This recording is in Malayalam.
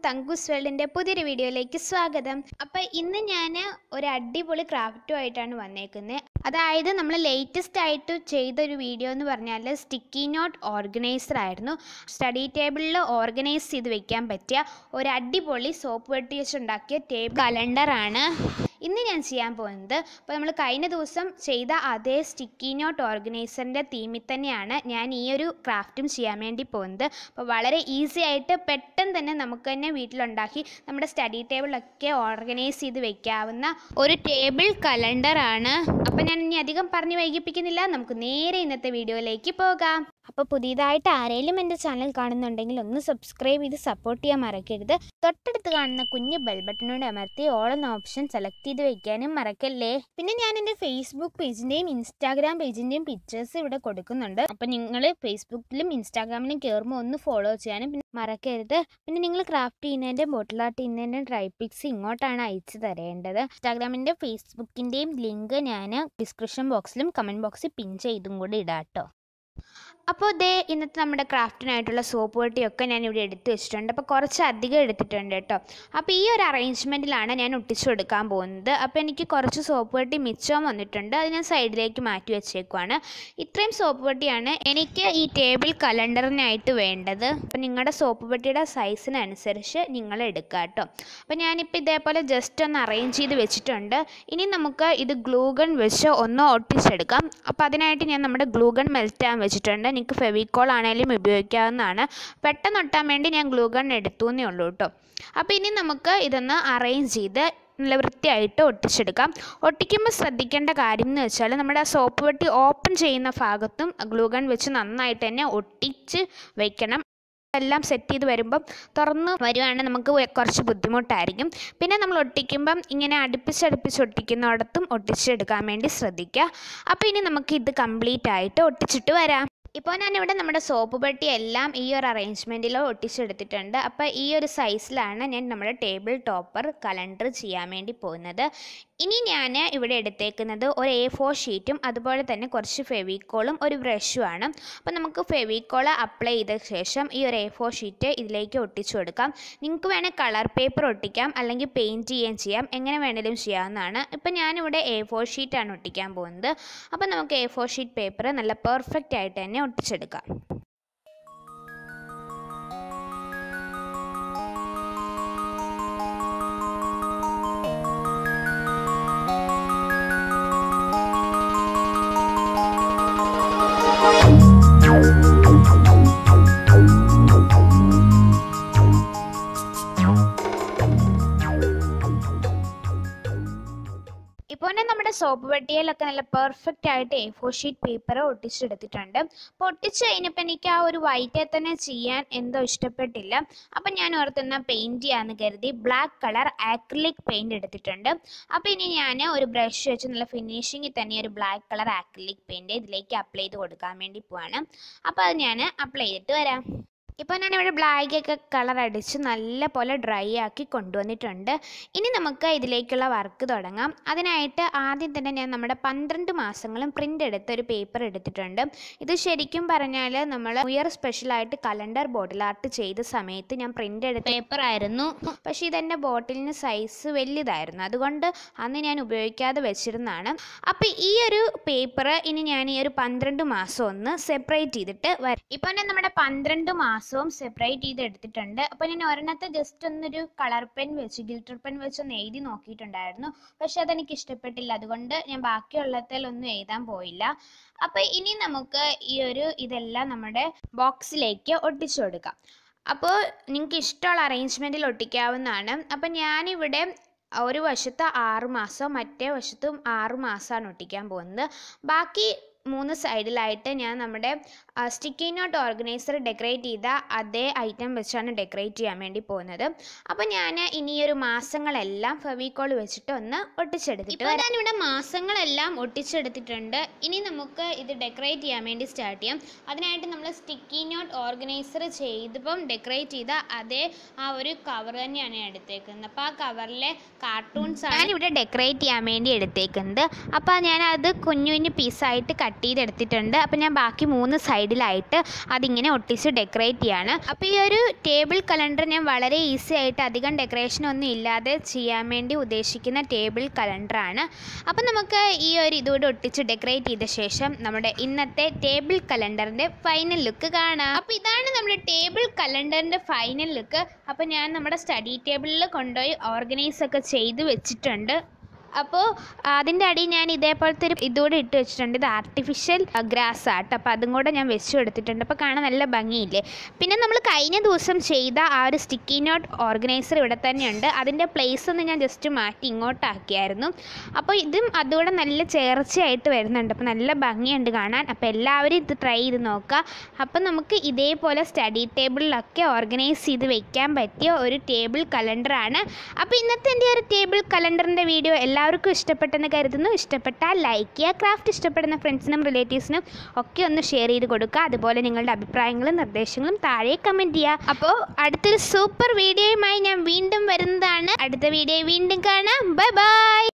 തങ്കൂസ് വേൾഡിൻ്റെ പുതിയൊരു വീഡിയോയിലേക്ക് സ്വാഗതം അപ്പോൾ ഇന്ന് ഞാൻ ഒരു അടിപൊളി ക്രാഫ്റ്റുമായിട്ടാണ് വന്നേക്കുന്നത് അതായത് നമ്മൾ ലേറ്റസ്റ്റ് ആയിട്ട് ചെയ്തൊരു വീഡിയോ എന്ന് പറഞ്ഞാൽ സ്റ്റിക്കി നോട്ട് ഓർഗനൈസർ ആയിരുന്നു സ്റ്റഡി ടേബിളിൽ ഓർഗനൈസ് ചെയ്ത് വെക്കാൻ പറ്റിയ ഒരു അടിപൊളി സോപ്പ് വെട്ടി വെച്ചുണ്ടാക്കിയ ടേബിൾ കലണ്ടറാണ് ഇന്ന് ഞാൻ ചെയ്യാൻ പോകുന്നത് അപ്പോൾ നമ്മൾ കഴിഞ്ഞ ദിവസം ചെയ്ത അതേ സ്റ്റിക്കി നോട്ട് ഓർഗനൈസറിൻ്റെ തീമിൽ തന്നെയാണ് ഞാൻ ഈ ഒരു ക്രാഫ്റ്റും ചെയ്യാൻ വേണ്ടി പോകുന്നത് അപ്പോൾ വളരെ ഈസി ആയിട്ട് പെട്ടെന്ന് തന്നെ നമുക്ക് തന്നെ വീട്ടിലുണ്ടാക്കി നമ്മുടെ സ്റ്റഡി ടേബിളൊക്കെ ഓർഗനൈസ് ചെയ്ത് വെക്കാവുന്ന ഒരു ടേബിൾ കലണ്ടറാണ് അപ്പോൾ ഞാൻ ഇനി അധികം പറഞ്ഞ് വൈകിപ്പിക്കുന്നില്ല നമുക്ക് നേരെ ഇന്നത്തെ വീഡിയോയിലേക്ക് പോകാം അപ്പോൾ പുതിയതായിട്ട് ആരെങ്കിലും എൻ്റെ ചാനൽ കാണുന്നുണ്ടെങ്കിൽ ഒന്ന് സബ്സ്ക്രൈബ് ചെയ്ത് സപ്പോർട്ട് ചെയ്യാൻ മറക്കരുത് തൊട്ടടുത്ത് കാണുന്ന കുഞ്ഞ് ബെൽ ബട്ടണോട് അമർത്തി ഓൾ എന്ന ഓപ്ഷൻ സെലക്ട് ചെയ്ത് വെക്കാനും മറക്കല്ലേ പിന്നെ ഞാൻ എൻ്റെ ഫേസ്ബുക്ക് പേജിൻ്റെയും ഇൻസ്റ്റാഗ്രാം പേജിൻ്റെയും പിക്ചേഴ്സ് ഇവിടെ കൊടുക്കുന്നുണ്ട് അപ്പം നിങ്ങൾ ഫേസ്ബുക്കിലും ഇൻസ്റ്റാഗ്രാമിലും കയറുമ്പോൾ ഒന്ന് ഫോളോ ചെയ്യാനും പിന്നെ മറക്കരുത് പിന്നെ നിങ്ങൾ ക്രാഫ്റ്റ് ചെയ്യുന്നതിൻ്റെ ബോട്ടിൽ ആർട്ട് ചെയ്യുന്നതിൻ്റെ ഡ്രൈ പിക്സ് ഇങ്ങോട്ടാണ് അയച്ചു തരേണ്ടത് ഇൻസ്റ്റാഗ്രാമിൻ്റെ ഫേസ്ബുക്കിൻ്റെയും ലിങ്ക് ഞാൻ ഡിസ്ക്രിപ്ഷൻ ബോക്സിലും കമൻറ്റ് ബോക്സിൽ പിൻ ചെയ്തും കൂടി ഇടാം കേട്ടോ അപ്പോൾ ദേ ഇന്നത്തെ നമ്മുടെ ക്രാഫ്റ്റിനായിട്ടുള്ള സോപ്പ് പൊട്ടിയൊക്കെ ഞാൻ ഇവിടെ എടുത്ത് വെച്ചിട്ടുണ്ട് അപ്പോൾ കുറച്ച് അധികം എടുത്തിട്ടുണ്ട് കേട്ടോ അപ്പോൾ ഈ ഒരു അറേഞ്ച്മെൻറ്റിലാണ് ഞാൻ ഒട്ടിച്ചു കൊടുക്കാൻ പോകുന്നത് അപ്പോൾ എനിക്ക് കുറച്ച് സോപ്പ് പൊട്ടി മിച്ചവും വന്നിട്ടുണ്ട് അത് ഞാൻ സൈഡിലേക്ക് മാറ്റി വെച്ചേക്കുവാണ് ഇത്രയും സോപ്പ് പൊട്ടിയാണ് എനിക്ക് ഈ ടേബിൾ കലണ്ടറിനായിട്ട് വേണ്ടത് അപ്പോൾ നിങ്ങളുടെ സോപ്പ് പൊട്ടിയുടെ സൈസിനനുസരിച്ച് നിങ്ങൾ എടുക്കുക കേട്ടോ അപ്പോൾ ഞാനിപ്പോൾ ഇതേപോലെ ജസ്റ്റ് ഒന്ന് അറേഞ്ച് ചെയ്ത് വെച്ചിട്ടുണ്ട് ഇനി നമുക്ക് ഇത് ഗ്ലൂഗൺ വെച്ച് ഒന്ന് ഒട്ടിച്ചെടുക്കാം അപ്പോൾ അതിനായിട്ട് ഞാൻ നമ്മുടെ ഗ്ലൂഗൺ മെൽറ്റ് ആകാൻ വെച്ചിട്ടുണ്ട് നിങ്ങൾക്ക് ഫെവിക്കോൾ ആണെങ്കിലും ഉപയോഗിക്കാവുന്നതാണ് പെട്ടെന്ന് ഒട്ടാൻ വേണ്ടി ഞാൻ ഗ്ലൂഗൺ എടുത്തു എന്നേ ഉള്ളൂ കേട്ടോ അപ്പോൾ ഇനി നമുക്ക് ഇതൊന്ന് അറേഞ്ച് ചെയ്ത് നല്ല വൃത്തിയായിട്ട് ഒട്ടിച്ചെടുക്കാം ഒട്ടിക്കുമ്പോൾ ശ്രദ്ധിക്കേണ്ട കാര്യം എന്ന് വെച്ചാൽ നമ്മുടെ ആ സോപ്പ് വെട്ടി ഓപ്പൺ ചെയ്യുന്ന ഭാഗത്തും ഗ്ലൂഗൺ വെച്ച് നന്നായിട്ട് തന്നെ ഒട്ടിച്ച് വെക്കണം എല്ലാം സെറ്റ് ചെയ്ത് വരുമ്പം തുറന്ന് വരുവാണെങ്കിൽ നമുക്ക് കുറച്ച് ബുദ്ധിമുട്ടായിരിക്കും പിന്നെ നമ്മൾ ഒട്ടിക്കുമ്പം ഇങ്ങനെ അടുപ്പിച്ചടുപ്പിച്ച് ഒട്ടിക്കുന്നിടത്തും ഒട്ടിച്ചെടുക്കാൻ വേണ്ടി ശ്രദ്ധിക്കുക അപ്പോൾ ഇനി നമുക്ക് ഇത് കംപ്ലീറ്റ് ആയിട്ട് ഒട്ടിച്ചിട്ട് വരാം ഇപ്പോൾ ഞാനിവിടെ നമ്മുടെ സോപ്പ് പെട്ടി എല്ലാം ഈ ഒരു അറേഞ്ച്മെൻറ്റിൽ ഒട്ടിച്ചെടുത്തിട്ടുണ്ട് അപ്പോൾ ഈ ഒരു സൈസിലാണ് ഞാൻ നമ്മുടെ ടേബിൾ ടോപ്പർ കലണ്ടർ ചെയ്യാൻ വേണ്ടി പോകുന്നത് ഇനി ഞാൻ ഇവിടെ എടുത്തേക്കുന്നത് ഒരു എ ഫോർ ഷീറ്റും അതുപോലെ തന്നെ കുറച്ച് ഫെവിക്കോളും ഒരു ബ്രഷുമാണ് അപ്പോൾ നമുക്ക് ഫെവിക്കോൾ അപ്ലൈ ചെയ്ത ശേഷം ഈ ഒരു എ ഫോർ ഷീറ്റ് ഇതിലേക്ക് ഒട്ടിച്ചു കൊടുക്കാം നിങ്ങൾക്ക് വേണേൽ കളർ പേപ്പർ ഒട്ടിക്കാം അല്ലെങ്കിൽ പെയിൻറ്റ് ചെയ്യുകയും ചെയ്യാം എങ്ങനെ വേണേലും ചെയ്യാവുന്നതാണ് ഇപ്പോൾ ഞാനിവിടെ എ ഫോർ ഷീറ്റാണ് ഒട്ടിക്കാൻ പോകുന്നത് അപ്പോൾ നമുക്ക് എ ഫോർ ഷീറ്റ് പേപ്പർ നല്ല പെർഫെക്റ്റ് ആയിട്ട് തന്നെ ഒട്ടിച്ചെടുക്കാം ഇപ്പോൾ തന്നെ നമ്മുടെ സോപ്പ് പെട്ടിയിലൊക്കെ നല്ല പെർഫെക്റ്റ് ആയിട്ട് എ ഫോർ ഷീറ്റ് പേപ്പർ ഒട്ടിച്ചെടുത്തിട്ടുണ്ട് അപ്പോൾ ഒട്ടിച്ച് കഴിഞ്ഞപ്പോൾ എനിക്ക് ആ ഒരു വൈറ്റേ തന്നെ ചെയ്യാൻ എന്തോ ഇഷ്ടപ്പെട്ടില്ല അപ്പം ഞാൻ ഓർത്തുന്ന പെയിൻറ്റ് ചെയ്യാമെന്ന് കരുതി ബ്ലാക്ക് കളർ ആക്രിലിക് പെയിൻറ്റ് എടുത്തിട്ടുണ്ട് അപ്പോൾ ഇനി ഞാൻ ഒരു ബ്രഷ് വെച്ച് നല്ല ഫിനിഷിങ്ങിൽ തന്നെ ഒരു ബ്ലാക്ക് കളർ ആക്രിലിക് പെയിൻറ്റ് ഇതിലേക്ക് അപ്ലൈ ചെയ്ത് കൊടുക്കാൻ വേണ്ടി പോവാണ് അപ്പോൾ അത് ഞാൻ അപ്ലൈ ചെയ്തിട്ട് വരാം ഇപ്പോൾ ഞാനിവിടെ ബ്ലാക്കൊക്കെ കളർ അടിച്ച് നല്ല പോലെ ഡ്രൈ ആക്കി കൊണ്ടുവന്നിട്ടുണ്ട് ഇനി നമുക്ക് ഇതിലേക്കുള്ള വർക്ക് തുടങ്ങാം അതിനായിട്ട് ആദ്യം തന്നെ ഞാൻ നമ്മുടെ പന്ത്രണ്ട് മാസങ്ങളും പ്രിൻ്റ് എടുത്ത ഒരു പേപ്പർ എടുത്തിട്ടുണ്ട് ഇത് ശരിക്കും പറഞ്ഞാൽ നമ്മൾ ഉയർ സ്പെഷ്യലായിട്ട് കലണ്ടർ ബോട്ടിൽ ആർട്ട് ചെയ്ത സമയത്ത് ഞാൻ പ്രിൻ്റ് എടുത്ത പേപ്പർ ആയിരുന്നു പക്ഷേ ഇതെൻ്റെ ബോട്ടിലിന് സൈസ് വലുതായിരുന്നു അതുകൊണ്ട് അന്ന് ഞാൻ ഉപയോഗിക്കാതെ വെച്ചിരുന്നതാണ് അപ്പോൾ ഈ ഒരു പേപ്പർ ഇനി ഞാൻ ഈ ഒരു പന്ത്രണ്ട് മാസം ഒന്ന് സെപ്പറേറ്റ് ചെയ്തിട്ട് വരും ഇപ്പോൾ ഞാൻ നമ്മുടെ പന്ത്രണ്ട് മാസവും സെപ്പറേറ്റ് ചെയ്ത് എടുത്തിട്ടുണ്ട് അപ്പോൾ ഞാൻ ഒരെണ്ണത്തെ ജസ്റ്റ് ഒന്നൊരു കളർ പെൻ വെച്ച് ഗിൽട്ടർ പെൻ വെച്ച് ഒന്ന് എഴുതി നോക്കിയിട്ടുണ്ടായിരുന്നു പക്ഷെ അതെനിക്ക് ഇഷ്ടപ്പെട്ടില്ല അതുകൊണ്ട് ഞാൻ ബാക്കിയുള്ളതിലൊന്നും എഴുതാൻ പോയില്ല അപ്പോൾ ഇനി നമുക്ക് ഈ ഒരു ഇതെല്ലാം നമ്മുടെ ബോക്സിലേക്ക് ഒട്ടിച്ചു കൊടുക്കാം അപ്പോൾ നിങ്ങൾക്ക് ഇഷ്ടമുള്ള അറേഞ്ച്മെൻറ്റിൽ ഒട്ടിക്കാവുന്നതാണ് അപ്പം ഞാനിവിടെ ഒരു വശത്ത് ആറ് മാസം മറ്റേ വശത്തും ആറ് മാസമാണ് ഒട്ടിക്കാൻ പോകുന്നത് ബാക്കി മൂന്ന് സൈഡിലായിട്ട് ഞാൻ നമ്മുടെ സ്റ്റിക്കി നോട്ട് ഓർഗനൈസർ ഡെക്കറേറ്റ് ചെയ്ത അതേ ഐറ്റം വെച്ചാണ് ഡെക്കറേറ്റ് ചെയ്യാൻ വേണ്ടി പോകുന്നത് അപ്പോൾ ഞാൻ ഇനി ഒരു മാസങ്ങളെല്ലാം ഫെവിക്കോൾ വെച്ചിട്ട് ഒന്ന് ഒട്ടിച്ചെടുത്തിട്ട് ഇപ്പോൾ ഞാനിവിടെ മാസങ്ങളെല്ലാം ഒട്ടിച്ചെടുത്തിട്ടുണ്ട് ഇനി നമുക്ക് ഇത് ഡെക്കറേറ്റ് ചെയ്യാൻ വേണ്ടി സ്റ്റാർട്ട് ചെയ്യാം അതിനായിട്ട് നമ്മൾ സ്റ്റിക്കി നോട്ട് ഓർഗനൈസർ ചെയ്തപ്പം ഡെക്കറേറ്റ് ചെയ്ത അതേ ആ ഒരു കവർ തന്നെയാണ് ഞാൻ എടുത്തേക്കുന്നത് അപ്പോൾ ആ കവറിലെ കാർട്ടൂൺസ് ആണ് ഞാനിവിടെ ഡെക്കറേറ്റ് ചെയ്യാൻ വേണ്ടി എടുത്തേക്കുന്നത് അപ്പോൾ ഞാൻ അത് കുഞ്ഞു കുഞ്ഞു പീസായിട്ട് കട്ട് കട്ട് ചെയ്തെടുത്തിട്ടുണ്ട് അപ്പോൾ ഞാൻ ബാക്കി മൂന്ന് സൈഡിലായിട്ട് അതിങ്ങനെ ഒട്ടിച്ച് ഡെക്കറേറ്റ് ചെയ്യാണ് അപ്പോൾ ഈ ഒരു ടേബിൾ കലണ്ടർ ഞാൻ വളരെ ഈസി ആയിട്ട് അധികം ഡെക്കറേഷൻ ഒന്നും ഇല്ലാതെ ചെയ്യാൻ വേണ്ടി ഉദ്ദേശിക്കുന്ന ടേബിൾ കലണ്ടറാണ് അപ്പോൾ നമുക്ക് ഈ ഒരു ഇതുകൂടെ ഒട്ടിച്ച് ഡെക്കറേറ്റ് ചെയ്ത ശേഷം നമ്മുടെ ഇന്നത്തെ ടേബിൾ കലണ്ടറിൻ്റെ ഫൈനൽ ലുക്ക് കാണാം അപ്പോൾ ഇതാണ് നമ്മുടെ ടേബിൾ കലണ്ടറിൻ്റെ ഫൈനൽ ലുക്ക് അപ്പോൾ ഞാൻ നമ്മുടെ സ്റ്റഡി ടേബിളിൽ കൊണ്ടുപോയി ഓർഗനൈസ് ഒക്കെ ചെയ്ത് വെച്ചിട്ടുണ്ട് അപ്പോൾ അതിൻ്റെ അടിയിൽ ഞാൻ ഇതേപോലത്തെ ഒരു ഇതുകൂടെ ഇട്ട് വെച്ചിട്ടുണ്ട് ഇത് ആർട്ടിഫിഷ്യൽ ഗ്രാസ് ആട്ടോ അപ്പോൾ അതും കൂടെ ഞാൻ വെച്ച് കൊടുത്തിട്ടുണ്ട് അപ്പോൾ കാണാൻ നല്ല ഭംഗിയില്ലേ പിന്നെ നമ്മൾ കഴിഞ്ഞ ദിവസം ചെയ്ത ആ ഒരു സ്റ്റിക്കി നോട്ട് ഓർഗനൈസർ ഇവിടെ തന്നെയുണ്ട് അതിൻ്റെ പ്ലേസ് ഒന്ന് ഞാൻ ജസ്റ്റ് മാറ്റി ഇങ്ങോട്ടാക്കിയായിരുന്നു അപ്പോൾ ഇതും അതുകൂടെ നല്ല ചേർച്ചയായിട്ട് വരുന്നുണ്ട് അപ്പോൾ നല്ല ഭംഗിയുണ്ട് കാണാൻ അപ്പോൾ എല്ലാവരും ഇത് ട്രൈ ചെയ്ത് നോക്കുക അപ്പോൾ നമുക്ക് ഇതേപോലെ സ്റ്റഡി ടേബിളിലൊക്കെ ഓർഗനൈസ് ചെയ്ത് വെക്കാൻ പറ്റിയ ഒരു ടേബിൾ കലണ്ടറാണ് അപ്പോൾ ഇന്നത്തെ എൻ്റെ ഒരു ടേബിൾ കലണ്ടറിൻ്റെ വീഡിയോ എല്ലാവർക്കും ഇഷ്ടപ്പെട്ടെന്ന് കരുതുന്നു ഇഷ്ടപ്പെട്ടാൽ ലൈക്ക് ചെയ്യുക ക്രാഫ്റ്റ് ഇഷ്ടപ്പെടുന്ന ഫ്രണ്ട്സിനും റിലേറ്റീവ്സിനും ഒക്കെ ഒന്ന് ഷെയർ ചെയ്ത് കൊടുക്കുക അതുപോലെ നിങ്ങളുടെ അഭിപ്രായങ്ങളും നിർദ്ദേശങ്ങളും താഴെ കമൻറ്റ് ചെയ്യുക അപ്പോൾ അടുത്തൊരു സൂപ്പർ വീഡിയോയുമായി ഞാൻ വീണ്ടും വരുന്നതാണ് അടുത്ത വീഡിയോ വീണ്ടും കാണാം ബൈ ബൈ